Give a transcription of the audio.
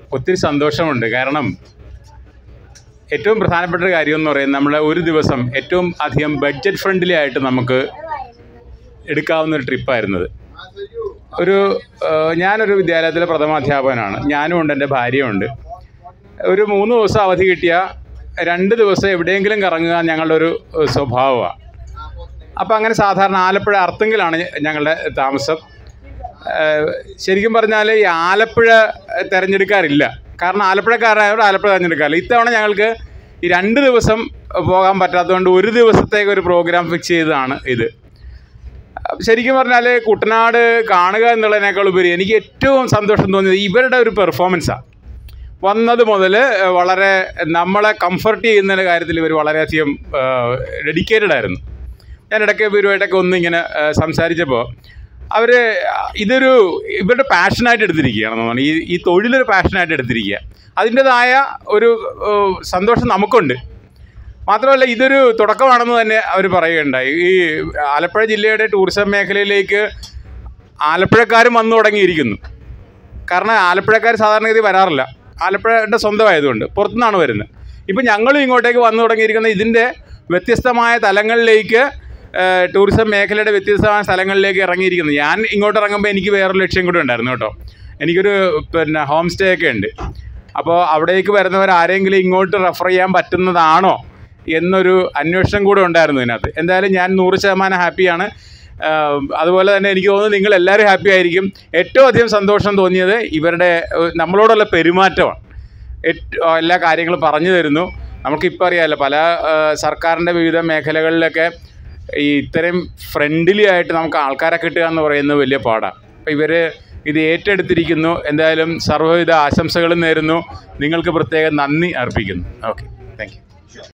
ഒത്തിരി സന്തോഷമുണ്ട് കാരണം ഏറ്റവും പ്രധാനപ്പെട്ട ഒരു കാര്യം എന്ന് പറയുന്നത് നമ്മൾ ഒരു ദിവസം ഏറ്റവും അധികം ബഡ്ജറ്റ് ഫ്രണ്ട്ലി ആയിട്ട് നമുക്ക് എടുക്കാവുന്ന ഒരു ട്രിപ്പായിരുന്നത് ഒരു ഏഹ്, ഞാനൊരു വിദ്യാലയത്തിലെ പ്രഥമാധ്യാപകനാണ് ഞാനും ഉണ്ട് എൻ്റെ ഭാര്യയുണ്ട് ഒരു മൂന്ന് ദിവസം അവധി കിട്ടിയ രണ്ട് ദിവസം എവിടെയെങ്കിലും കറങ്ങുക ഞങ്ങളുടെ ഒരു ഏഹ്, സ്വഭാവമാണ് അപ്പോൾ അങ്ങനെ സാധാരണ ആലപ്പുഴ അർത്തുങ്കിലാണ് ഞങ്ങളുടെ താമസം ഏഹ്, ശരിക്കും പറഞ്ഞാൽ ഈ ആലപ്പുഴ തിരഞ്ഞെടുക്കാറില്ല കാരണം ആലപ്പുഴക്കാരായവർ ആലപ്പുഴ തിരഞ്ഞെടുക്കാറില്ല ഇത്തവണ ഞങ്ങൾക്ക് ഈ രണ്ട് ദിവസം പോകാൻ പറ്റാത്തതുകൊണ്ട് ഒരു ദിവസത്തേക്ക് ഒരു പ്രോഗ്രാം ഫിക്സ് ചെയ്തതാണ് ഇത് ശരിക്കും പറഞ്ഞാൽ കുട്ടനാട് കാണുക എന്നുള്ളതിനേക്കാൾ ഉപരി എനിക്ക് ഏറ്റവും സന്തോഷം തോന്നിയത് ഇവരുടെ ഒരു പെർഫോമൻസാണ് വന്നത് മുതൽ വളരെ നമ്മളെ കംഫർട്ട് ചെയ്യുന്ന കാര്യത്തിൽ ഇവർ വളരെയധികം ഡെഡിക്കേറ്റഡ് ആയിരുന്നു ഞാൻ ഇടയ്ക്ക് ഇവരുമായിട്ടൊക്കെ ഒന്നിങ്ങനെ സംസാരിച്ചപ്പോൾ അവർ ഇതൊരു ഇവരുടെ പാഷനായിട്ട് എടുത്തിരിക്കുകയാണെന്ന് തോന്നുന്നു ഈ ഈ തൊഴിലൊരു പാഷനായിട്ട് എടുത്തിരിക്കുക അതിൻ്റെതായ ഒരു ഏഹ്, സന്തോഷം നമുക്കുണ്ട് മാത്രമല്ല ഇതൊരു തുടക്കമാണെന്ന് തന്നെ അവർ പറയുകയുണ്ടായി ഈ ആലപ്പുഴ ജില്ലയുടെ ടൂറിസം മേഖലയിലേക്ക് ആലപ്പുഴക്കാരും വന്നു തുടങ്ങിയിരിക്കുന്നു കാരണം ആലപ്പുഴക്കാർ സാധാരണഗതി വരാറില്ല ആലപ്പുഴയുടെ സ്വന്തമായതുകൊണ്ട് പുറത്തുനിന്നാണ് വരുന്നത് ഇപ്പം ഞങ്ങളും ഇങ്ങോട്ടേക്ക് വന്നു തുടങ്ങിയിരിക്കുന്ന ഇതിൻ്റെ വ്യത്യസ്തമായ തലങ്ങളിലേക്ക് ഏഹ്, ടൂറിസം മേഖലയുടെ വ്യത്യസ്തമായ സ്ഥലങ്ങളിലേക്ക് ഇറങ്ങിയിരിക്കുന്നത് ഞാൻ ഇങ്ങോട്ട് ഇറങ്ങുമ്പോൾ എനിക്ക് വേറൊരു ലക്ഷ്യം കൂടി ഉണ്ടായിരുന്നു കേട്ടോ എനിക്കൊരു പിന്നെ ഹോം സ്റ്റേ ഒക്കെ ഉണ്ട് അപ്പോൾ അവിടേക്ക് വരുന്നവർ ആരെങ്കിലും ഇങ്ങോട്ട് റെഫർ ചെയ്യാൻ പറ്റുന്നതാണോ എന്നൊരു അന്വേഷണം കൂടെ ഉണ്ടായിരുന്നു ഇതിനകത്ത് എന്തായാലും ഞാൻ നൂറ് ശതമാനം ഹാപ്പിയാണ് ആഹ് അതുപോലെ തന്നെ എനിക്ക് തോന്നുന്നു നിങ്ങൾ എല്ലാവരും ഹാപ്പി ആയിരിക്കും ഏറ്റവും അധികം സന്തോഷം തോന്നിയത് ഇവരുടെ ഏഹ്, നമ്മളോടുള്ള പെരുമാറ്റമാണ് ഏറ്റ- എല്ലാ കാര്യങ്ങളും പറഞ്ഞു തരുന്നു നമുക്കിപ്പോൾ അറിയാമല്ലോ പല ആഹ്, സർക്കാരിൻ്റെ വിവിധ മേഖലകളിലൊക്കെ ഈ ഇത്രയും ഫ്രണ്ട്ലി ആയിട്ട് നമുക്ക് ആൾക്കാരെ കിട്ടുക എന്ന് പറയുന്നത് വലിയ പാടാണ് അപ്പോൾ ഇവർ ഇത് ഏറ്റെടുത്തിരിക്കുന്നു എന്തായാലും സർവ്വവിധ ആശംസകളും നേരുന്നു നിങ്ങൾക്ക് പ്രത്യേകം നന്ദി അർപ്പിക്കുന്നു ഓക്കെ താങ്ക് യു